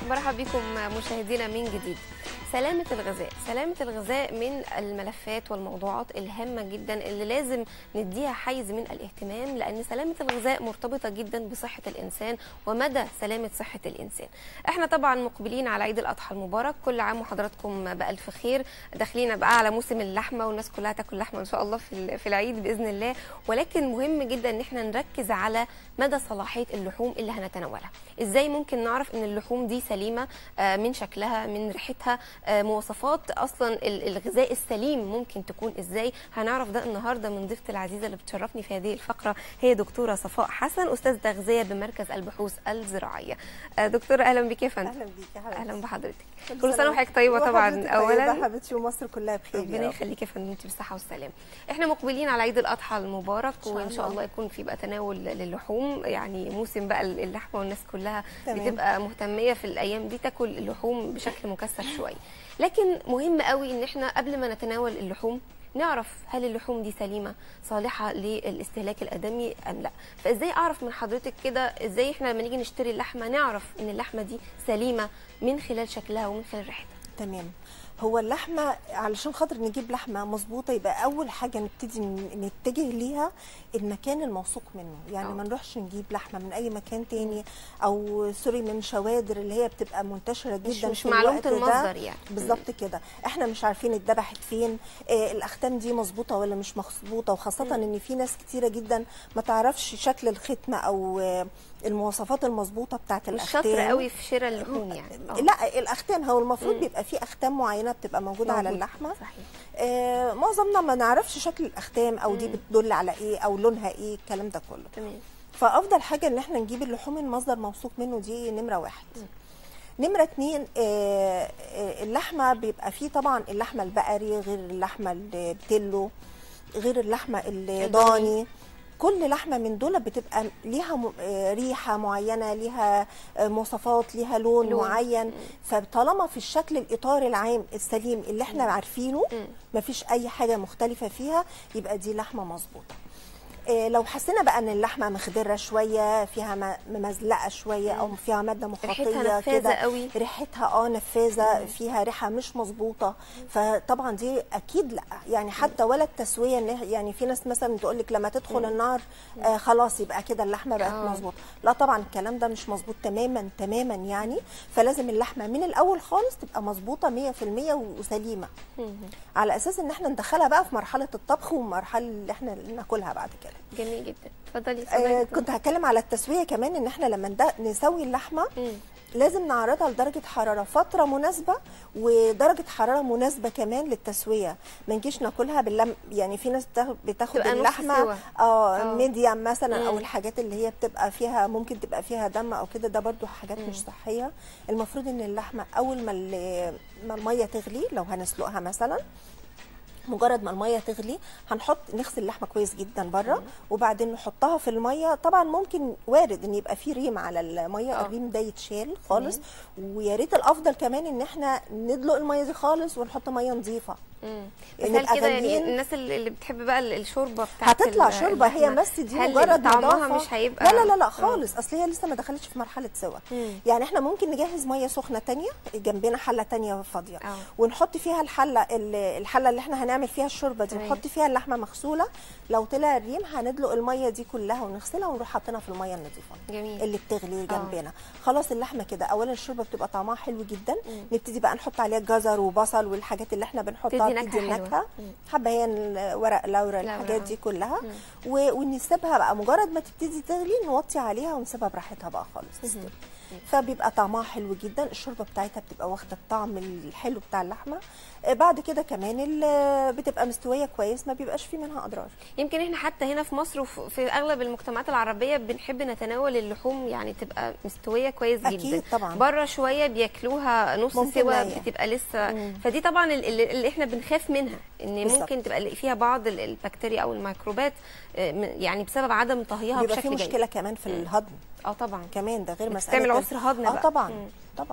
مرحبا بكم مشاهدينا من جديد سلامة الغذاء سلامة الغذاء من الملفات والموضوعات الهامة جدا اللي لازم نديها حيز من الاهتمام لأن سلامة الغذاء مرتبطة جدا بصحة الإنسان ومدى سلامة صحة الإنسان احنا طبعا مقبلين على عيد الأضحى المبارك كل عام وحضراتكم بألف خير داخلين بقى على موسم اللحمة والناس كلها تاكل لحمة إن شاء الله في في العيد بإذن الله ولكن مهم جدا ان احنا نركز على مدى صلاحية اللحوم اللي هنتناولها ازاي ممكن نعرف ان اللحوم دي سليمة آه، من شكلها من ريحتها آه، مواصفات اصلا ال- الغذاء السليم ممكن تكون ازاي هنعرف ده النهارده من ضيفتي العزيزه اللي بتشرفني في هذه الفقره هي دكتوره صفاء حسن استاذ تغذيه بمركز البحوث الزراعيه آه، دكتوره اهلا بك يا فندم اهلا بيك يا حبيبتي اهلا بحضرتك كل سنه وحضرتك طيبه طبعا اولا اولا حبيبتي ومصر كلها بخير ربنا يا رب. يخليك يا فندم انت بالصحه والسلامه احنا مقبلين على عيد الاضحى المبارك شاء وان شاء الله. الله يكون في بقى تناول للحوم يعني موسم بقى اللحمه والناس كلها تمام. بتبقى مهتميه في الايام دي تاكل اللحوم بشكل مكثف شويه لكن مهم قوي ان احنا قبل ما نتناول اللحوم نعرف هل اللحوم دي سليمه صالحه للاستهلاك الادمي ام لا فازاي اعرف من حضرتك كده ازاي احنا لما نيجي نشتري اللحمه نعرف ان اللحمه دي سليمه من خلال شكلها ومن خلال ريحتها تمام هو اللحمه علشان خاطر نجيب لحمه مظبوطه يبقى اول حاجه نبتدي ن- نتجه ليها المكان الموثوق منه يعني آه. ما نروحش نجيب لحمه من اي مكان تاني او سوري من شوادر اللي هي بتبقى منتشره جدا مش, مش في معلومه الوقت ده. المصدر يعني بالظبط كده احنا مش عارفين اتذبحت فين آه الاختام دي مظبوطه ولا مش مظبوطه وخاصه ان في ناس كتيره جدا ما تعرفش شكل الختمه او آه المواصفات المظبوطه بتاعت مش الاختام شاطره قوي في شراء اللحوم يعني آه. لا الاختام هو المفروض مم. بيبقى فيه اختام معينه بتبقى موجوده على موجود. اللحمه صحيح آه معظمنا ما نعرفش شكل الاختام او دي مم. بتدل على ايه او لونها ايه الكلام ده كله تمام فافضل حاجه ان احنا نجيب اللحوم من مصدر موثوق منه دي نمره واحد نمرة اتنين آه، آه، اللحمة بيبقى فيه طبعا اللحمة البقري غير اللحمة البتلو غير اللحمة الضاني. الضاني كل لحمة من دول بتبقى ليها م- آه، ريحة معينة ليها آه، مواصفات ليها لون, لون. معين فطالما في الشكل الإطار العام السليم اللي احنا عارفينه مم. مفيش أي حاجة مختلفة فيها يبقى دي لحمة مظبوطة آه، لو حسينا بقى ان اللحمه مخضره شويه فيها م- ممزلقه شويه او فيها ماده ريحتها مخاطيه نفاذة كده قوي. ريحتها اه نفاذه فيها ريحه مش مظبوطه فطبعا دي اكيد لا يعني حتى ولا التسويه إن- يعني في ناس مثلا تقول لك لما تدخل النار آه خلاص يبقى كده اللحمه بقت آه. مظبوطه لا طبعا الكلام ده مش مظبوط تماما تماما يعني فلازم اللحمه من الاول خالص تبقى مظبوطه 100% وسليمه على اساس ان احنا ندخلها بقى في مرحله الطبخ والمرحله اللي احنا ناكلها بعد كده جميل جدا اتفضلي آه اتفضلي كنت هتكلم على التسويه كمان ان احنا لما ند- نسوي اللحمه مم. لازم نعرضها لدرجه حراره فتره مناسبه ودرجه حراره مناسبه كمان للتسويه ما نجيش ناكلها باللم يعني في ناس بتاخد, بتاخد تبقى نص سوا. اللحمه اه آه. ميديم مثلا او مم. الحاجات اللي هي بتبقى فيها ممكن تبقى فيها دم او كده ده برضو حاجات مش صحيه المفروض ان اللحمه اول ما ال- ما الميه تغلي لو هنسلقها مثلا مجرد ما الميه تغلي هنحط نغسل اللحمه كويس جدا بره وبعدين نحطها في الميه طبعا ممكن وارد ان يبقى في ريم على الميه آه. الريم ده يتشال خالص ويا ريت الافضل كمان ان احنا ندلق الميه دي خالص ونحط ميه نظيفه مم. بس نبقى هل كده يعني غاليين. الناس اللي اللي بتحب بقى ال- الشوربه بتاعت هتطلع ال- شوربه هي اللحمة، بس دي هل مجرد طعمها نظافة. مش هيبقى لا لا لا, لا آه. خالص اصل هي لسه ما دخلتش في مرحله سوا مم. يعني احنا ممكن نجهز ميه سخنه تانية جنبنا حله تانية فاضيه آه. ونحط فيها الحله ال- الحله اللي احنا هنعمل فيها الشوربه دي تمام. نحط فيها اللحمه مغسوله لو طلع الريم هندلق الميه دي كلها ونغسلها ونروح حاطينها في الميه النظيفه جميل اللي بتغلي جنبنا خلاص اللحمه كده اولا الشوربه بتبقى طعمها حلو جدا مم. نبتدي بقى نحط عليها جزر وبصل والحاجات اللي احنا بنحطها تدي نكهة حلوة. النكهه مم. حبهان ورق لورا الحاجات آه. دي كلها مم. و- ونسيبها بقى مجرد ما تبتدي تغلي نوطي عليها ونسيبها براحتها بقى خالص تستوي فبيبقى طعمها حلو جدا الشوربه بتاعتها بتبقى واخده الطعم الحلو بتاع اللحمه آه، بعد كده كمان ال- بتبقى مستويه كويس ما بيبقاش فيه منها اضرار يمكن احنا حتى هنا في مصر وفي اغلب المجتمعات العربيه بنحب نتناول اللحوم يعني تبقى مستويه كويس أكيد جدا طبعاً. بره شويه بياكلوها نص ممكن سوا نية. بتبقى لسه مم. فدي طبعا ال- ال- اللي احنا بنخاف منها ان بالظبط. ممكن تبقى فيها بعض ال- البكتيريا او الميكروبات آه، م- يعني بسبب عدم طهيها بيبقى في بشكل جيد مشكله كمان في الهضم اه طبعا كمان ده غير بس مساله تعمل ال- عسر هضم اه بقى. طبعا مم. طبعا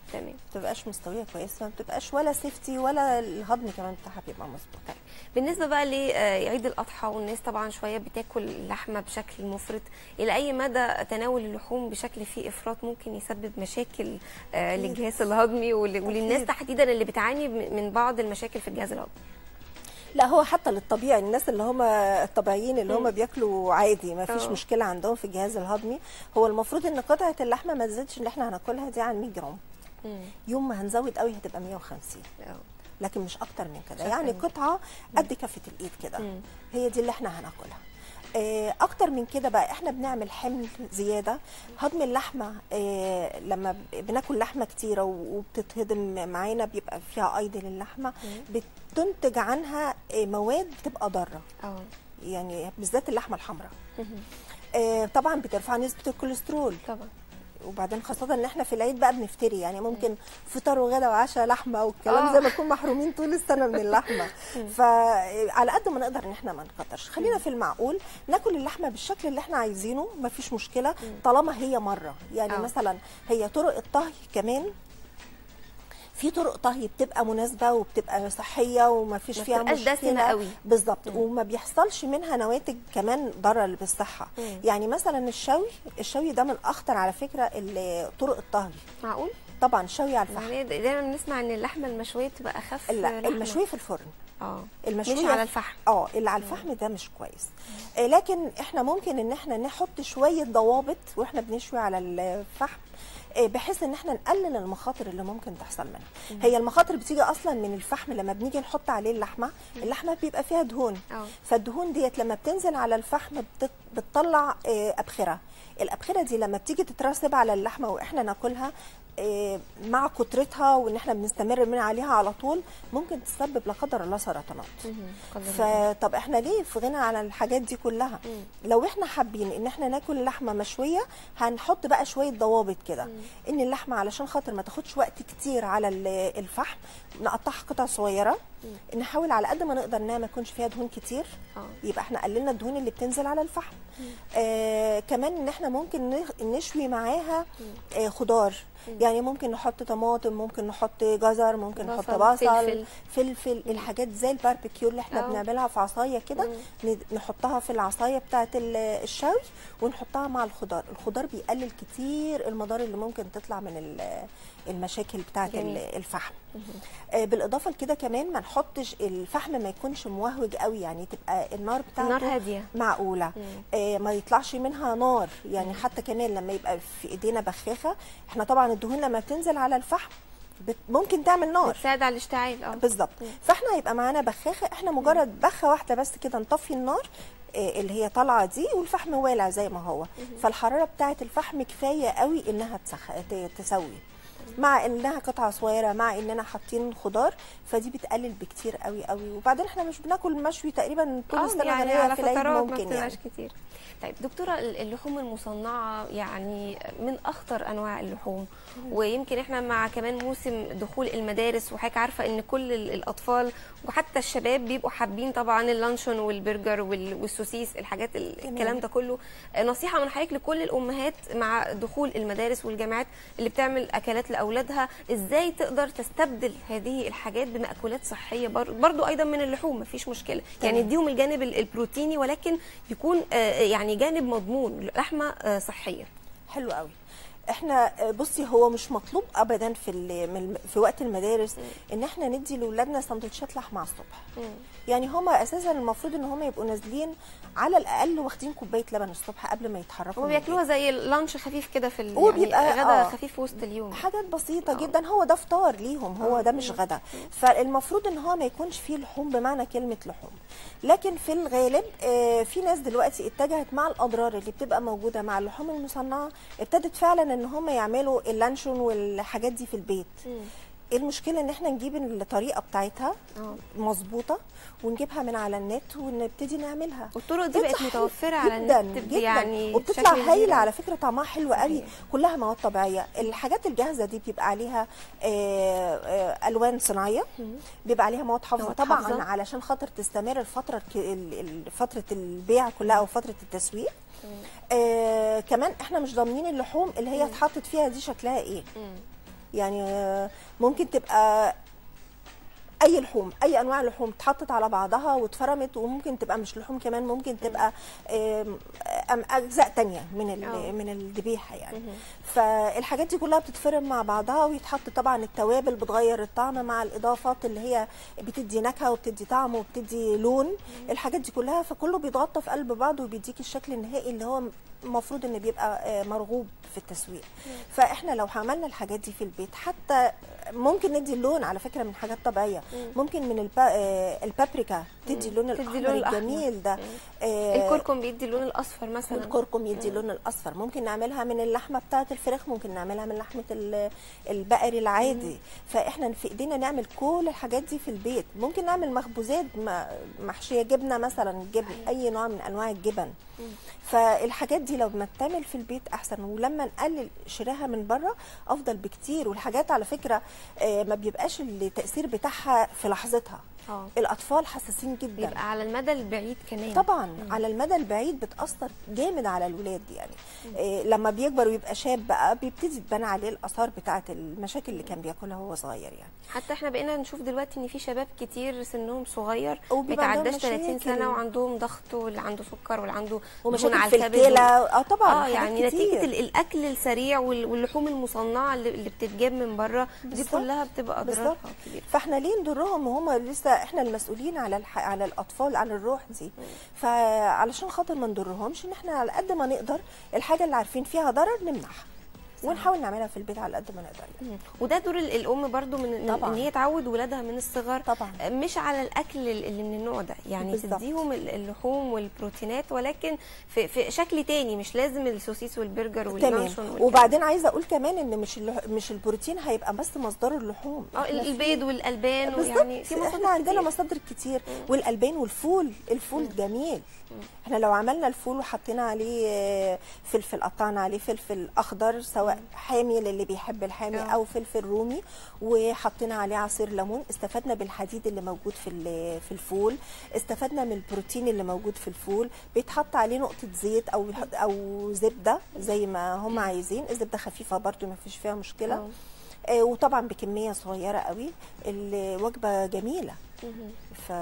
تمام ما بتبقاش مستويه كويس ما بتبقاش ولا سيفتي ولا الهضم كمان بتاعها بيبقى مظبوط طيب بالنسبه بقى لعيد الاضحى والناس طبعا شويه بتاكل اللحمه بشكل مفرط الى اي مدى تناول اللحوم بشكل فيه افراط ممكن يسبب مشاكل آه، أكيد. للجهاز الهضمي ول- وللناس أكيد. تحديدا اللي بتعاني م- من بعض المشاكل في الجهاز الهضمي لا هو حتى للطبيعي الناس اللي هم الطبيعيين اللي هم بياكلوا عادي ما فيش آه. مشكله عندهم في الجهاز الهضمي هو المفروض ان قطعه اللحمه ما تزيدش اللي احنا هناكلها دي عن 100 جرام يوم ما هنزود قوي هتبقى 150 آه. لكن مش اكتر من كده مش يعني أكتر من قطعه قد كفه الايد كده مم. هي دي اللي احنا هناكلها آه، اكتر من كده بقى احنا بنعمل حمل زياده هضم اللحمه آه، لما ب- بناكل لحمه كتيره و- وبتتهضم معانا بيبقى فيها ايض للحمه بتنتج عنها آه، مواد بتبقى ضاره اه يعني بالذات اللحمه الحمراء آه، طبعا بترفع نسبه الكوليسترول طبعا وبعدين خاصة ان احنا في العيد بقى بنفتري يعني ممكن فطار وغدا وعشاء لحمة والكلام آه. زي ما نكون محرومين طول السنة من اللحمة فعلى قد ما نقدر ان احنا ما نكترش خلينا في المعقول ناكل اللحمة بالشكل اللي احنا عايزينه ما فيش مشكلة طالما هي مرة يعني آه. مثلا هي طرق الطهي كمان في طرق طهي بتبقى مناسبه وبتبقى صحيه وما فيش ما فيها بتبقاش مشكله دسمة قوي. بالظبط وما بيحصلش منها نواتج كمان ضرر بالصحه مم. يعني مثلا الشوي الشوي ده من اخطر على فكره ال- طرق الطهي معقول طبعا شوي على الفحم يعني دايما بنسمع ان اللحمه المشويه بتبقى اخف لا لحمة. المشوي في الفرن اه المشوية مش على الفحم اه اللي على الفحم ده مش كويس آه لكن احنا ممكن ان احنا نحط شويه ضوابط واحنا بنشوي على الفحم آه، بحيث ان احنا نقلل المخاطر اللي ممكن تحصل منها هي المخاطر بتيجي اصلا من الفحم لما بنيجي نحط عليه اللحمه اللحمه بيبقى فيها دهون اه فالدهون ديت لما بتنزل على الفحم بتط- بتطلع آه، ابخره الابخره دي لما بتيجي تترسب على اللحمه واحنا ناكلها آه، مع كترتها وان احنا بنستمر من عليها على طول ممكن تسبب لا قدر الله سرطانات مهم. قدر الله. فطب احنا ليه في غنى على الحاجات دي كلها لو احنا حابين ان احنا ناكل لحمه مشويه هنحط بقى شويه ضوابط كده ان اللحمه علشان خاطر ما تاخدش وقت كتير على ال- الفحم نقطعها قطع صغيره نحاول على قد ما نقدر انها ما يكونش فيها دهون كتير اه يبقى احنا قللنا الدهون اللي بتنزل على الفحم آه كمان ان احنا ممكن نخ- نشوي معاها آه خضار يعني ممكن نحط طماطم ممكن نحط جزر ممكن نحط بصل، بصل فلفل. فلفل, فلفل الحاجات زي الباربيكيو اللي احنا آه. بنعملها في عصايه كده ند- نحطها في العصايه بتاعه ال- الشوي ونحطها مع الخضار الخضار بيقلل كتير المضار اللي ممكن تطلع من ال- المشاكل بتاعه جميل. ال- الفحم آه بالاضافه لكده كمان ما نحطش الفحم ما يكونش موهوج قوي يعني تبقى النار بتاعته النار هاديه معقوله آه ما يطلعش منها نار يعني حتى كمان لما يبقى في ايدينا بخاخه احنا طبعا الدهون لما بتنزل على الفحم بت- ممكن تعمل نار بتساعد على الاشتعال اه بالظبط فاحنا هيبقى معانا بخاخه احنا مجرد بخه واحده بس كده نطفي النار آه، اللي هي طالعه دي والفحم والع زي ما هو فالحراره بتاعه الفحم كفايه قوي انها تسخ... ت- تسوي مع انها قطعه صغيره مع اننا حاطين خضار فدي بتقلل بكتير قوي قوي وبعدين احنا مش بناكل مشوي تقريبا طول آه، السنه يعني غير على في العيد فترات ما ممكن بتبقاش يعني كتير طيب دكتوره اللحوم المصنعه يعني من اخطر انواع اللحوم ويمكن احنا مع كمان موسم دخول المدارس وحضرتك عارفه ان كل ال- الاطفال وحتى الشباب بيبقوا حابين طبعا اللانشون والبرجر وال- والسوسيس الحاجات ال- تمام. الكلام ده كله نصيحه من حضرتك لكل الامهات مع دخول المدارس والجامعات اللي بتعمل اكلات لاولادها ازاي تقدر تستبدل هذه الحاجات بمأكولات صحيه بر- برضو ايضا من اللحوم مفيش مشكله يعني تمام. اديهم الجانب ال- البروتيني ولكن يكون آه، يعني جانب مضمون لحمه آه، صحيه حلو قوي احنا آه، بصي هو مش مطلوب ابدا في ال- من- في وقت المدارس ان احنا ندي لاولادنا سندوتشات لحمه على الصبح يعني هما اساسا المفروض ان هما يبقوا نازلين على الاقل واخدين كوبايه لبن الصبح قبل ما يتحركوا هو من بياكلوها البيت. زي لانش خفيف كده في ال- هو يعني بيبقى- غدا آه. خفيف في وسط اليوم حاجات بسيطة آه. جدا هو ده فطار ليهم هو ده مش غدا فالمفروض ان هو ما يكونش فيه لحوم بمعنى كلمة لحوم لكن في الغالب آه، في ناس دلوقتي اتجهت مع الاضرار اللي بتبقى موجودة مع اللحوم المصنعة ابتدت فعلا ان هم يعملوا اللانشون والحاجات دي في البيت ايه المشكلة ان احنا نجيب الطريقة بتاعتها اه مظبوطة ونجيبها من على النت ونبتدي نعملها والطرق دي بقت بتطلع متوفره على جدا النت جدا يعني وبتطلع بشكل كبير هايله أوي. على فكره طعمها حلو قوي صحيح. كلها مواد طبيعيه الحاجات الجاهزه دي بيبقى عليها آه، آه، الوان صناعيه بيبقى عليها مواد حافظه مواد طبعا حافظة. علشان خاطر تستمر الفتره الك- ال- ال- فتره البيع كلها او فتره التسويق آه كمان احنا مش ضامنين اللحوم اللي هي اتحطت فيها دي شكلها ايه يعني آه، ممكن تبقى اي لحوم اي انواع لحوم اتحطت على بعضها واتفرمت وممكن تبقى مش لحوم كمان ممكن تبقى آم، آم، اجزاء تانية من آه. ال- من الذبيحه يعني فالحاجات دي كلها بتتفرم مع بعضها ويتحط طبعا التوابل بتغير الطعم مع الاضافات اللي هي بتدي نكهه وبتدي طعم وبتدي لون الحاجات دي كلها فكله بيتغطى في قلب بعض وبيديك الشكل النهائي اللي هو المفروض ان بيبقى آه، مرغوب في التسويق فاحنا لو عملنا الحاجات دي في البيت حتى ممكن ندي اللون على فكره من حاجات طبيعيه ممكن من الب... آه، البابريكا تدي اللون تدي الاحمر اللون الأحمر. الجميل ده آه، الكركم بيدي اللون الاصفر مثلا الكركم يدي اللون الاصفر ممكن نعملها من اللحمه بتاعه الفراخ ممكن نعملها من لحمه ال- البقري العادي فاحنا في ايدينا نعمل كل الحاجات دي في البيت ممكن نعمل مخبوزات م- محشيه جبنه مثلا جبن اي نوع من انواع الجبن فالحاجات دي لو ما تعمل في البيت احسن ولما نقلل شراها من بره افضل بكتير والحاجات على فكره آه، ما بيبقاش التاثير بتاعها في لحظتها اه الاطفال حساسين جدا بيبقى على المدى البعيد كمان طبعا على المدى البعيد بتاثر جامد على الولاد يعني إيه لما بيكبر ويبقى شاب بقى بيبتدي تبان عليه الاثار بتاعه المشاكل اللي كان بياكلها وهو صغير يعني حتى احنا بقينا نشوف دلوقتي ان في شباب كتير سنهم صغير ما وبيبقى عندهم يتعداش 30 مشاكل. سنه وعندهم ضغط واللي عنده سكر واللي عنده دهون ومشاكل على في الكبد الكلى اه طبعا اه حاجات يعني كتير. نتيجه ال- الاكل السريع وال- واللحوم المصنعه اللي اللي بتتجاب من بره دي بالظبط. كلها بتبقى اضرارها بالظبط. كبيره فاحنا ليه نضرهم وهم لسه احنا المسؤولين على الح... على الاطفال على الروح دي فعلشان خاطر ما نضرهمش ان احنا على قد ما نقدر الحاجه اللي عارفين فيها ضرر نمنعها ونحاول نعملها في البيت على قد ما نقدر يعني. مم. وده دور ال- الام برضو من من طبعاً. ان هي تعود ولادها من الصغر طبعا مش على الاكل اللي من النوع ده يعني بالظبط. تديهم ال- اللحوم والبروتينات ولكن في, في شكل تاني مش لازم السوسيس والبرجر تمام واللانشون والكلام وبعدين عايزه اقول كمان ان مش اللح... مش البروتين هيبقى بس مصدر اللحوم اه إحنا ال- في- البيض والالبان بالظبط ويعني في مصادر احنا عندنا كتير. مصادر كتير والالبان والفول الفول جميل احنا لو عملنا الفول وحطينا عليه آه، فلفل قطعنا عليه فلفل اخضر سواء حامي للي بيحب الحامي آه. او فلفل رومي وحطينا عليه عصير ليمون استفدنا بالحديد اللي موجود في ال- في الفول استفدنا من البروتين اللي موجود في الفول بيتحط عليه نقطه زيت او بيحط- او زبده زي ما هم عايزين الزبده خفيفه برده ما فيش فيها مشكله آه. آه، وطبعا بكميه صغيره قوي الوجبه جميله مهم.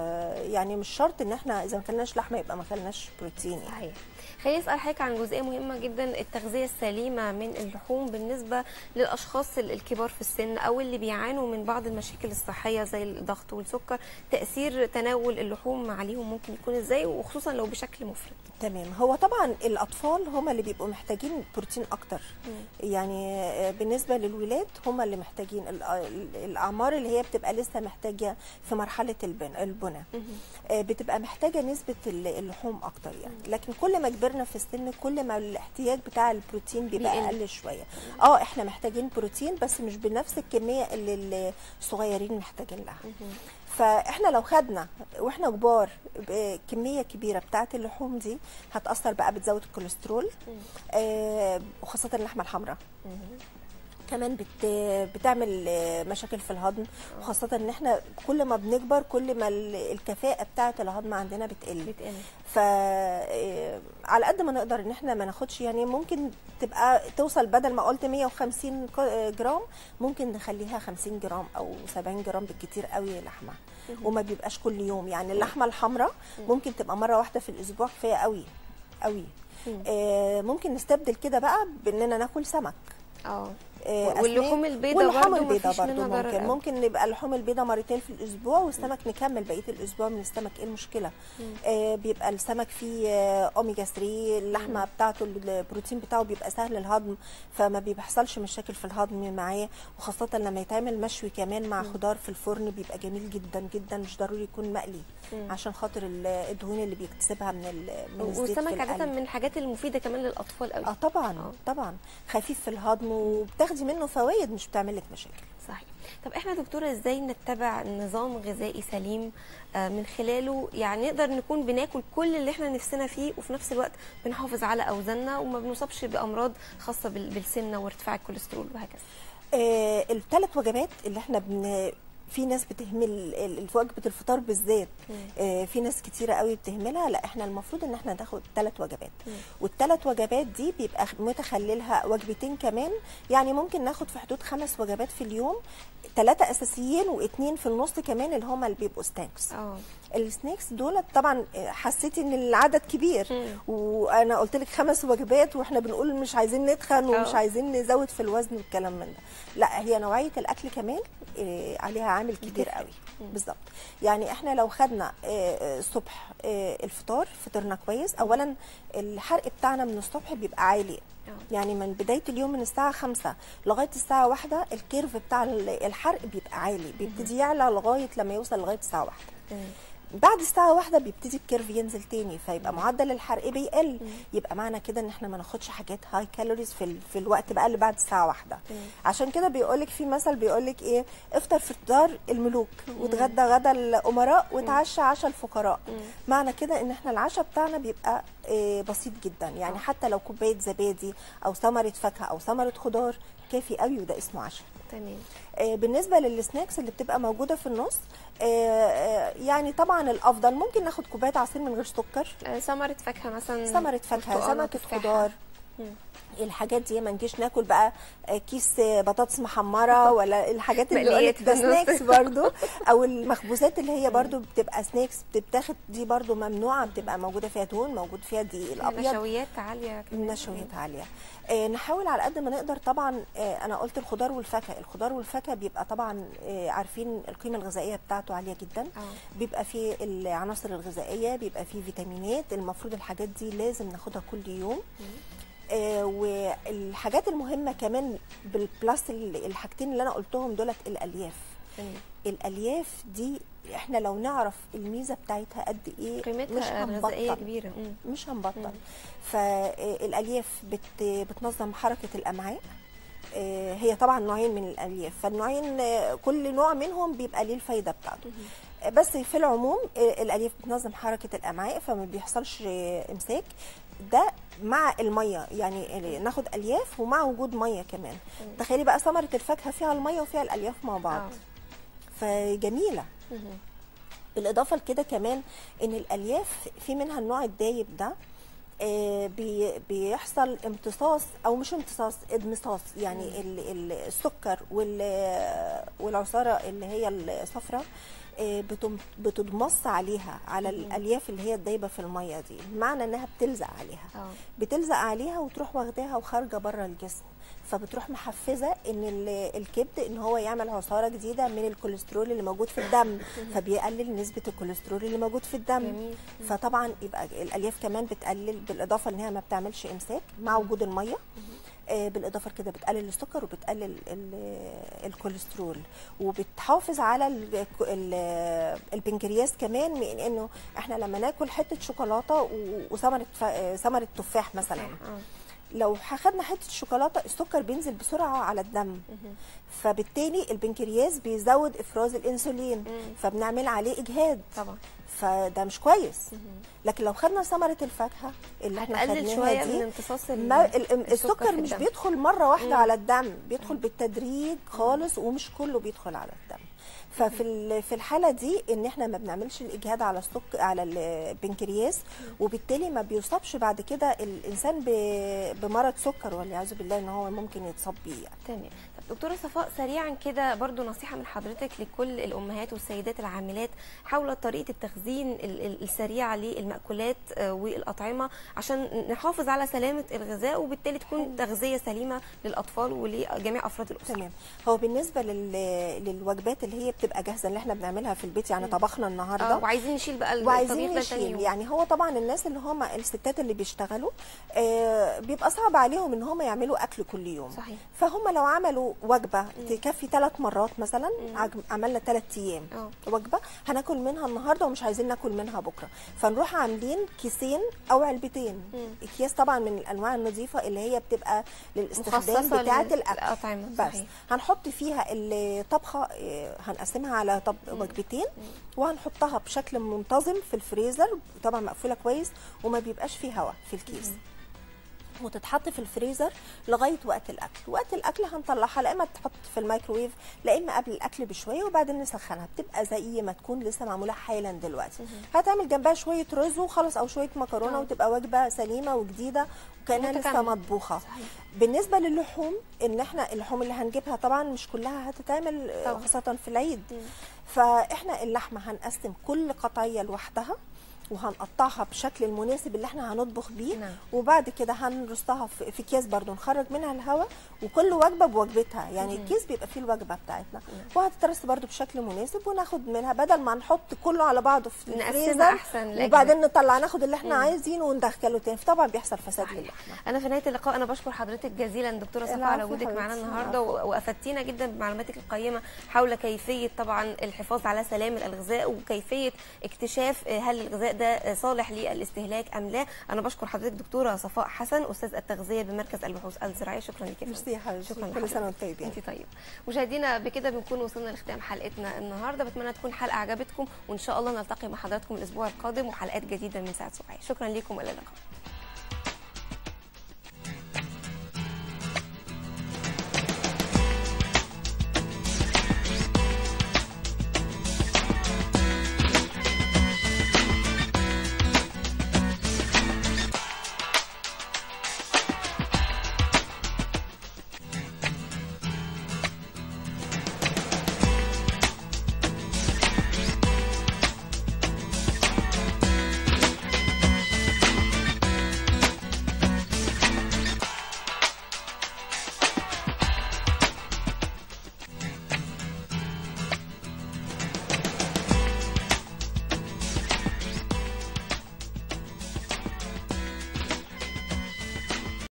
فيعني مش شرط ان احنا اذا ما كلناش لحمه يبقى ما كلناش بروتين يعني صحيح خليني اسال حضرتك عن جزئيه مهمه جدا التغذيه السليمه من اللحوم بالنسبه للاشخاص ال- الكبار في السن او اللي بيعانوا من بعض المشاكل الصحيه زي الضغط والسكر تاثير تناول اللحوم عليهم ممكن يكون ازاي وخصوصا لو بشكل مفرط تمام هو طبعا الاطفال هم اللي بيبقوا محتاجين بروتين اكتر يعني آه، بالنسبه للولاد هم اللي محتاجين الأ- ال- الاعمار اللي هي بتبقى لسه محتاجه في مرحله البن البنى آه، بتبقى محتاجه نسبه ال- اللحوم اكتر يعني لكن كل ما كبرنا في السن كل ما الاحتياج بتاع البروتين بيبقى بيقل. اقل شويه اه احنا محتاجين بروتين بس مش بنفس الكميه اللي الصغيرين محتاجين لها فاحنا لو خدنا واحنا كبار كميه كبيره بتاعه اللحوم دي هتاثر بقى بتزود الكوليسترول آه وخاصه اللحمه الحمراء كمان بت بتعمل آه، مشاكل في الهضم وخاصه ان احنا كل ما بنكبر كل ما ال- الكفاءه بتاعه الهضم عندنا بتقل بتقل ف آه، على قد ما نقدر ان احنا ما ناخدش يعني ممكن تبقى توصل بدل ما قلت 150 ك- آه، جرام ممكن نخليها 50 جرام او 70 جرام بالكتير قوي لحمه وما بيبقاش كل يوم يعني اللحمه الحمراء ممكن تبقى مره واحده في الاسبوع كفايه قوي قوي آه، ممكن نستبدل كده بقى باننا ناكل سمك اه آه، أسماك. واللحوم البيضاء واللحوم برضو البيضاء مفيش برضو منها ضرر ممكن أوي. ممكن نبقى اللحوم البيضاء مرتين في الاسبوع والسمك نكمل بقيه الاسبوع من السمك ايه المشكله آه بيبقى السمك فيه آه اوميجا 3 اللحمه بتاعته البروتين بتاعه بيبقى سهل الهضم فما بيحصلش مشاكل في الهضم معاه وخاصه لما يتعمل مشوي كمان مع خضار في الفرن بيبقى جميل جدا جدا مش ضروري يكون مقلي عشان خاطر ال- الدهون اللي بيكتسبها من ال- من الزيت في والسمك عاده القلي. من الحاجات المفيده كمان للاطفال قوي اه طبعا آه. طبعا خفيف في الهضم وبتاخدي منه فوائد مش بتعمل لك مشاكل صحيح طب احنا دكتوره ازاي نتبع نظام غذائي سليم آه، من خلاله يعني نقدر نكون بناكل كل اللي احنا نفسنا فيه وفي نفس الوقت بنحافظ على اوزاننا وما بنصابش بامراض خاصه بال- بالسمنه وارتفاع الكوليسترول وهكذا آه الثلاث وجبات اللي احنا بن في ناس بتهمل ال- ال- في وجبه الفطار بالذات آه، في ناس كتيره قوي بتهملها لا احنا المفروض ان احنا ناخد ثلاث وجبات والثلاث وجبات دي بيبقى متخللها وجبتين كمان يعني ممكن ناخد في حدود خمس وجبات في اليوم ثلاثه اساسيين واثنين في النص كمان اللي هما اللي بيبقوا سناكس اه السناكس دول طبعا حسيتي ان العدد كبير مم. وانا قلت لك خمس وجبات واحنا بنقول مش عايزين نتخن ومش آه. عايزين نزود في الوزن والكلام من ده لا هي نوعيه الاكل كمان آه، عليها عامل كبير بتفرق. قوي بالظبط يعني احنا لو خدنا آه، آه، الصبح آه، الفطار فطرنا كويس اولا الحرق بتاعنا من الصبح بيبقى عالي آه. يعني من بدايه اليوم من الساعه 5 لغايه الساعه 1 الكيرف بتاع الحرق بيبقى عالي بيبتدي يعلى لغايه لما يوصل لغايه الساعه 1 تمام. بعد الساعة واحدة بيبتدي الكيرف ينزل تاني فيبقى معدل الحرق بيقل يبقى معنى كده ان احنا ما ناخدش حاجات هاي كالوريز في, ال- في الوقت بقى اللي بعد الساعة واحدة عشان كده بيقولك في مثل بيقولك ايه افطر فطار الملوك وتغدى غدا الامراء وتعشى عشاء الفقراء معنى كده ان احنا العشاء بتاعنا بيبقى إيه بسيط جدا يعني حتى لو كوباية زبادي او ثمرة فاكهة او ثمرة خضار كافي قوي وده اسمه عشاء تمام آه، بالنسبه للسناكس اللي بتبقى موجوده في النص آه، آه، يعني طبعا الافضل ممكن ناخد كوبايه عصير من غير سكر آه، ثمرة فاكهة مثلا ثمره فاكهه برتقالة، سمكه تفاحة. خضار مم. الحاجات دي ما نجيش ناكل بقى آه، كيس آه، بطاطس محمره ولا الحاجات اللي مقليات بيقولك ده في النص. سناكس برضو او المخبوزات اللي هي برضو بتبقى سناكس بتتاخد دي برضو ممنوعه بتبقى موجوده فيها دهون موجود فيها الدقيق الابيض نشويات عالية كمان. النشويات عاليه آه، نحاول على قد ما نقدر طبعا آه، انا قلت الخضار والفاكهه الخضار والفاكهه بيبقى طبعا آه، عارفين القيمه الغذائيه بتاعته عاليه جدا اه بيبقى فيه العناصر الغذائيه بيبقى فيه فيتامينات المفروض الحاجات دي لازم ناخدها كل يوم آه، والحاجات المهمه كمان بالبلس ال- الحاجتين اللي انا قلتهم دولت الالياف تمام. الالياف دي احنا لو نعرف الميزه بتاعتها قد ايه مش قيمتها الغذائية هنبطل كبيرة مم. مش هنبطل فالالياف بت بتنظم حركه الامعاء آه، هي طبعا نوعين من الالياف فالنوعين آه، كل نوع منهم بيبقى ليه الفايده بتاعته آه، بس في العموم آه، الالياف بتنظم حركه الامعاء فما بيحصلش آه، امساك ده مع الميه يعني آه، ناخد الياف ومع وجود ميه كمان تخيلي بقى ثمره الفاكهه فيها الميه وفيها الالياف مع بعض آه. فجميله مم. بالاضافه لكده كمان ان الالياف في منها النوع الدايب ده آه، بي- بيحصل امتصاص او مش امتصاص ادمصاص يعني ال- ال- السكر وال- والعصاره اللي هي الصفراء آه، بتم- بتضمص عليها على الالياف اللي هي الدايبه في الميه دي بمعنى انها بتلزق عليها اه بتلزق عليها وتروح واخداها وخارجه بره الجسم فبتروح محفزه ان ال- الكبد ان هو يعمل عصاره جديده من الكوليسترول اللي موجود في الدم فبيقلل نسبه الكوليسترول اللي موجود في الدم جميل. فطبعا يبقى الالياف كمان بتقلل بالاضافه ان هي ما بتعملش امساك مع وجود الميه آه، بالاضافه لكده بتقلل السكر وبتقلل ال- الكوليسترول وبتحافظ على ال- ال- البنكرياس كمان من انه احنا لما ناكل حته شوكولاته و- وثمره ف- آه، ثمره تفاح مثلا اه لو خدنا حته شوكولاته السكر بينزل بسرعه على الدم فبالتالي البنكرياس بيزود افراز الانسولين فبنعمل عليه اجهاد طبعا فده مش كويس لكن لو خدنا ثمره الفاكهه اللي احنا هتقلل خدناها شوية دي من امتصاص ال- ما ال- ال- السكر في مش الدم. بيدخل مره واحده مم. على الدم بيدخل بالتدريج خالص ومش كله بيدخل على الدم ففي ال- في الحاله دي ان احنا ما بنعملش الاجهاد على السكر على البنكرياس وبالتالي ما بيصابش بعد كده الانسان ب- بمرض سكر والعياذ بالله ان هو ممكن يتصاب بيه يعني. تمام طب دكتوره صفاء سريعا كده برضو نصيحه من حضرتك لكل الامهات والسيدات العاملات حول طريقه التخزين ال- ال- السريعه للمأكولات آه، والاطعمه عشان نحافظ على سلامه الغذاء وبالتالي تكون تغذيه سليمه للاطفال ولجميع افراد الاسره تمام هو بالنسبه لل... للوجبات اللي هي بتبقى جاهزه اللي احنا بنعملها في البيت يعني طبخنا النهارده اه وعايزين نشيل بقى الطبيخ وعايزين ده تاني نشيل يوم. يعني هو طبعا الناس اللي هم الستات اللي بيشتغلوا آه بيبقى صعب عليهم ان هم يعملوا اكل كل يوم صحيح. فهم لو عملوا وجبه تكفي ثلاث مرات مثلا عج- عملنا ثلاث ايام اه. وجبه هناكل منها النهارده ومش عايزين ناكل منها بكره فنروح عاملين كيسين او علبتين اكياس طبعا من الانواع النظيفه اللي هي بتبقى للاستخدام مخصصة بتاعه لل- الاكل للأطعمة، بس صحيح. هنحط فيها الطبخه آه، هنقسمها على طب وجبتين وهنحطها بشكل منتظم في الفريزر طبعا مقفوله كويس وما بيبقاش فيه هواء في الكيس وتتحط في الفريزر لغايه وقت الاكل وقت الاكل هنطلعها لا اما تحط في الميكروويف لا اما قبل الاكل بشويه وبعدين نسخنها بتبقى زي ما تكون لسه معموله حالا دلوقتي هتعمل جنبها شويه رز وخلاص او شويه مكرونه آه. وتبقى وجبه سليمه وجديده وكانها لسه متكاملة. مطبوخه صحيح. بالنسبه للحوم ان احنا اللحوم اللي هنجيبها طبعا مش كلها هتتعمل آه، طبعا. خاصه في العيد فاحنا اللحمه هنقسم كل قطعيه لوحدها وهنقطعها بشكل المناسب اللي احنا هنطبخ بيه نعم. وبعد كده هنرصها في في اكياس برضو نخرج منها الهواء وكل وجبه بوجبتها يعني الكيس بيبقى فيه الوجبه بتاعتنا وهتترص برضو بشكل مناسب وناخد منها بدل ما نحط كله على بعضه في نقسمها الفريزر أحسن لأجل- وبعدين نطلع ناخد اللي احنا عايزينه وندخله تاني فطبعا بيحصل فساد للحمه انا في نهايه اللقاء انا بشكر حضرتك جزيلا دكتوره صفاء العفو على وجودك حبيبتي، معانا النهارده العفو. و- وافدتينا جدا بمعلوماتك القيمه حول كيفيه طبعا الحفاظ على سلامه الغذاء وكيفيه اكتشاف هل الغذاء ده صالح للاستهلاك ام لا انا بشكر حضرتك دكتوره صفاء حسن استاذ التغذيه بمركز البحوث الزراعيه شكرا لك يا فندم. ميرسي يا حبيبتي شكرا كل سنه وانت طيب يعني. انت طيب مشاهدينا بكده بنكون وصلنا لختام حلقتنا النهارده بتمنى تكون حلقه عجبتكم وان شاء الله نلتقي مع حضراتكم الاسبوع القادم وحلقات جديده من ساعه صباحي شكرا لكم والى اللقاء